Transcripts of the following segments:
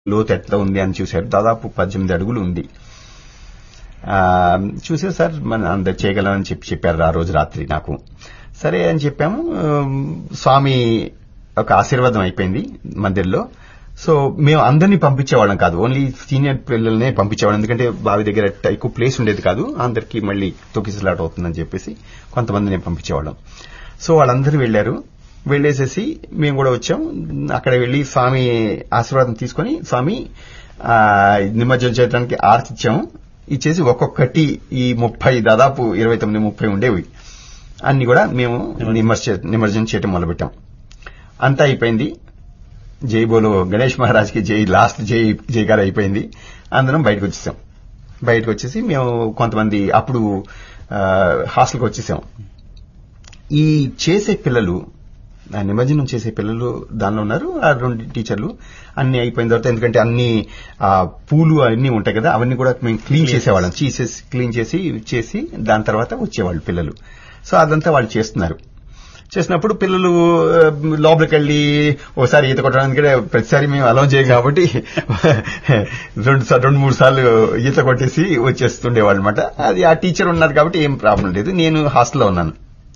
లోతు ఎట్లా ఉంది అని చూశారు దాదాపు పద్దెనిమిది అడుగులు ఉంది ఆ, చూసే సార్ మన అందరు చేయగలమని చెప్పి చెప్పారు ఆ రోజు రాత్రి నాకు సరే అని చెప్పాము ఉమ్, స్వామి ఒక ఆశీర్వాదం అయిపోయింది మందిర్లో సో మేము అందరినీ పంపించేవాళ్ళం కాదు ఓన్లీ సీనియర్ పిల్లల్నే పంపించేవాళ్ళం ఎందుకంటే బావి దగ్గర ఎక్కువ ప్లేస్ ఉండేది కాదు అందరికీ మళ్ళీ తొక్కిసలాట అవుతుందని చెప్పేసి కొంతమందిని పంపించేవాళ్ళం సో వాళ్ళందరూ వెళ్లారు వెళ్లేసేసి మేము కూడా వచ్చాం అక్కడ వెళ్లి స్వామి ఆశీర్వాదం తీసుకొని స్వామి ఆ, నిమజ్జనం చేయడానికి ఆర్తి ఇచ్చాము ఇచ్చేసి ఒక్కొక్కటి ఈ ముప్పై దాదాపు ఇరవై తొమ్మిది ముప్పై ఉండేవి అన్ని కూడా మేము నిమజ్జ నిమజ్జనం చేయటం మొదలుపెట్టాం అంతా అయిపోయింది జై బోలో గణేష్ మహారాజ్కి జై లాస్ట్ జై జైకార్ అయిపోయింది అందరం బయటకు వచ్చేసాం బయటకు వచ్చేసి మేము కొంతమంది అప్పుడు ఆ, హాస్టల్కి వచ్చేసాం ఈ చేసే పిల్లలు ఆ నిమజ్జనం చేసే పిల్లలు దానిలో ఉన్నారు ఆ రెండు టీచర్లు అన్ని అయిపోయిన తర్వాత ఎందుకంటే అన్ని ఆ పూలు అన్ని ఉంటాయి కదా అవన్నీ కూడా మేము క్లీన్ చేసేవాళ్ళం చేసేసి క్లీన్ చేసి చేసి దాని తర్వాత వచ్చేవాళ్ళు పిల్లలు సో అదంతా వాళ్ళు చేస్తున్నారు చేసినప్పుడు పిల్లలు ఆ, లోపలికి వెళ్ళి ఒకసారి ఈత కొట్టడానికి ప్రతిసారి మేము అలౌ చేయం కాబట్టి రెండు సా- రెండు మూడు సార్లు ఈత కొట్టేసి వచ్చేస్తుండేవాళ్ళు అనమాట అది ఆ టీచర్ ఉన్నారు కాబట్టి ఏం ప్రాబ్లం లేదు నేను హాస్టల్లో ఉన్నాను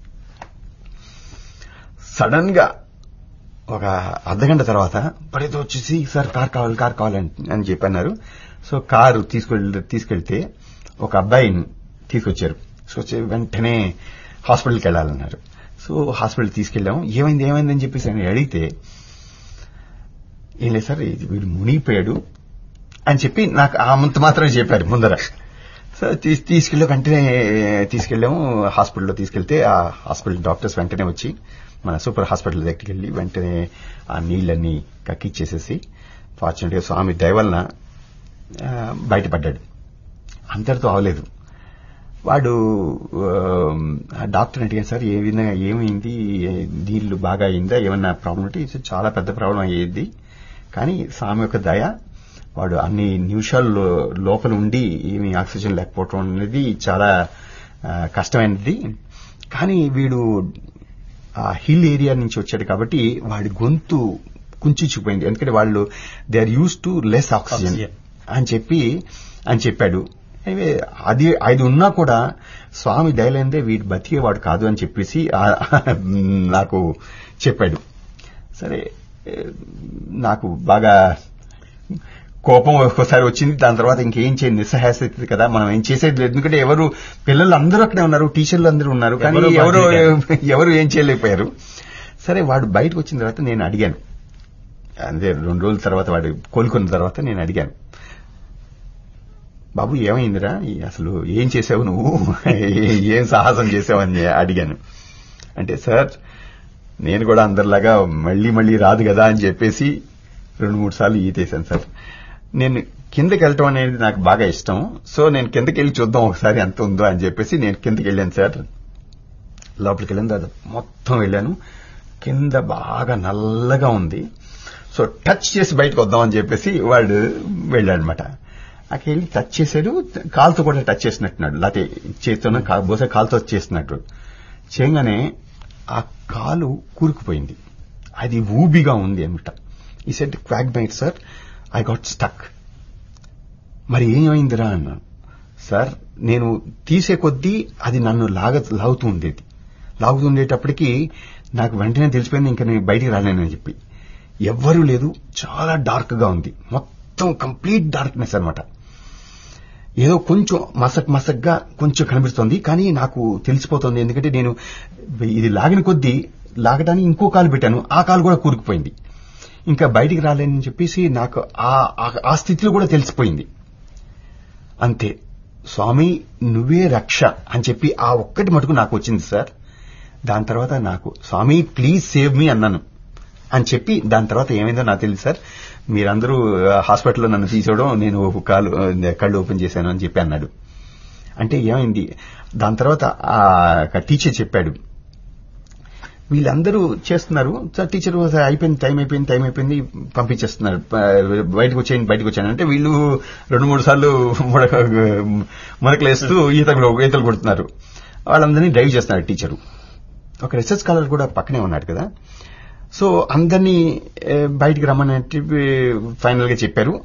సడన్ గా ఒక అర్ధగంట తర్వాత పడేదో వచ్చేసి సార్ కార్ కావాలి కార్ కావాలని అని చెప్పన్నారు సో కారు తీసుకెళ్ళి తీసుకెళ్తే ఒక అబ్బాయిని తీసుకొచ్చారు సో వచ్చి వెంటనే హాస్పిటల్కి వెళ్ళాలన్నారు సో హాస్పిటల్ తీసుకెళ్ళాము ఏమైంది ఏమైంది అని చెప్పేసి ఆయన అడిగితే ఏం లేదు సార్ ఇది వీడు మునిగిపోయాడు అని చెప్పి నాకు అంత మాత్రమే చెప్పారు ముందర సో తీస్ తీసుకెళ్ళి వెంటనే తీసుకెళ్ళాము హాస్పిటల్లో తీసుకెళ్తే ఆ హాస్పిటల్ డాక్టర్స్ వెంటనే వచ్చి మన సూపర్ హాస్పిటల్ దగ్గరికి వెళ్ళి వెంటనే ఆ నీళ్ళన్నీ కక్కిచ్చేసేసి ఫార్చునేట్గా స్వామి దయవలన ఆ, బయటపడ్డాడు అంతటితో అవలేదు వాడు ఆ, డాక్టర్ అడిగాను సార్ ఏ విధంగా ఏమైంది ఏ- నీళ్లు బాగా అయిందా ఏమన్నా ప్రాబ్లం అంటే "ఇది చాలా పెద్ద ప్రాబ్లం అయ్యేది కానీ స్వామి యొక్క దయ వాడు అన్ని నిమిషాలు లో- లోపల ఉండి ఏమి ఆక్సిజన్ లేకపోవటం అనేది చాలా ఆ, కష్టమైనది కానీ వీడు ఆ హిల్ ఏరియా నుంచి వచ్చాడు కాబట్టి వాడి గొంతు కుంచుకుపోయింది ఎందుకంటే వాళ్ళు they are use to less oxygen Oxygen. అని చెప్పి అని చెప్పాడు Anyway, అది అది ఉన్నా కూడా స్వామి దయలేందే వీడు బతికేవాడు కాదు అని చెప్పేసి ఆ- నాకు చెప్పాడు సరే ఏ, నాకు బాగా కోపం ఒక్కోసారి వచ్చింది దాని తర్వాత ఇంకేం చేయండి నిస్సహాయ స్థితి కదా మనం ఏం చేసేది లేదు ఎందుకంటే ఎవరు పిల్లలు అందరూ అక్కడే ఉన్నారు టీచర్లు అందరూ ఉన్నారు కానీ ఎవరు ఎవరు బాధ్యత. ఎవరు ఏం చేయలేకపోయారు సరే వాడు బయటకు వచ్చిన తర్వాత నేను అడిగాను అదే రెండు రోజుల తర్వాత వాడు కోలుకున్న తర్వాత నేను అడిగాను బాబు ఏమైందిరా ఈ అసలు ఏం చేసావు నువ్వు ఏ- ఏం సాహసం చేసావని అడిగాను అంటే సార్ నేను కూడా అందరిలాగా మళ్ళీ మళ్ళీ రాదు కదా అని చెప్పేసి రెండు మూడు సార్లు ఈతేశాను సార్ నేను కిందకి వెళ్ళటం అనేది నాకు బాగా ఇష్టం సో నేను కిందకి వెళ్ళి చూద్దాం ఒకసారి ఎంత ఉందో అని చెప్పేసి నేను కిందకి వెళ్ళాను సార్ లోపలికి వెళ్ళిన తర్వాత మొత్తం వెళ్ళాను కింద బాగా నల్లగా ఉంది సో టచ్ చేసి బయటకు వద్దామని చెప్పేసి వాడు వెళ్ళాడనమాట అక్కడ వెళ్ళి టచ్ చేశాడు కాలుతో కూడా టచ్ చేసినట్టున్నాడు లేకపోతే చేతితో కా- బహుశా కాలుతో చేసినట్టు చేయగానే ఆ కాలు కూరుకుపోయింది అది ఊబిగా ఉంది అనమాట ఈ set quack bite sir I got stuck మరి ఏమైందిరా అన్నాను సార్ నేను తీసే కొద్దీ అది నన్ను లాగ లాగుతూ ఉండేది లాగుతూ ఉండేటప్పటికి నాకు వెంటనే తెలిసిపోయింది ఇంకా నేను బయటికి రాలేనని చెప్పి ఎవ్వరూ లేదు చాలా డార్క్ గా ఉంది మొత్తం కంప్లీట్ డార్క్నెస్ అన్నమాట ఏదో కొంచెం మసక్ మసక్గా కొంచెం కనిపిస్తోంది కానీ నాకు తెలిసిపోతుంది ఎందుకంటే నేను ఇది లాగిన కొద్దీ లాగడానికి ఇంకో కాలు పెట్టాను ఆ కాలు కూడా కూరుకుపోయింది ఇంకా బయటికి రాలేనని చెప్పేసి నాకు ఆ- ఆ- ఆ స్థితిలో కూడా తెలిసిపోయింది అంతే స్వామి నువ్వే రక్ష అని చెప్పి ఆ ఒక్కటి మటుకు నాకు వచ్చింది సార్ దాని తర్వాత నాకు స్వామి ప్లీజ్ సేవ్ మీ అన్నాను అని చెప్పి దాని తర్వాత ఏమైందో నాకు తెలియదు సార్ మీరందరూ ఆ, హాస్పిటల్లో నన్ను తీసుకోవడం నేను ఒక కాలు ఆ, కళ్ళు ఓపెన్ చేశాను అని చెప్పి అన్నాడు అంటే ఏమైంది దాని తర్వాత ఆ ఒక టీచర్ చెప్పాడు వీళ్ళందరూ చేస్తున్నారు సార్ టీచర్ "సార్, అయిపోయింది టైం అయిపోయింది టైం అయిపోయింది పంపించేస్తున్నారు ప- బయటకు వచ్చేయండి బయటకు వచ్చాను అంటే వీళ్ళు రెండు మూడు సార్లు ముడక మునకలేస్తూ ఈతలు ఈతలు కొడుతున్నారు వాళ్ళందరినీ డ్రైవ్ చేస్తున్నారు టీచరు ఒక రీసెర్చ్ స్కాలర్ కూడా పక్కనే ఉన్నాడు కదా సో అందరినీ ఏ, బయటికి రమ్మని ఫైనల్ గా చెప్పారు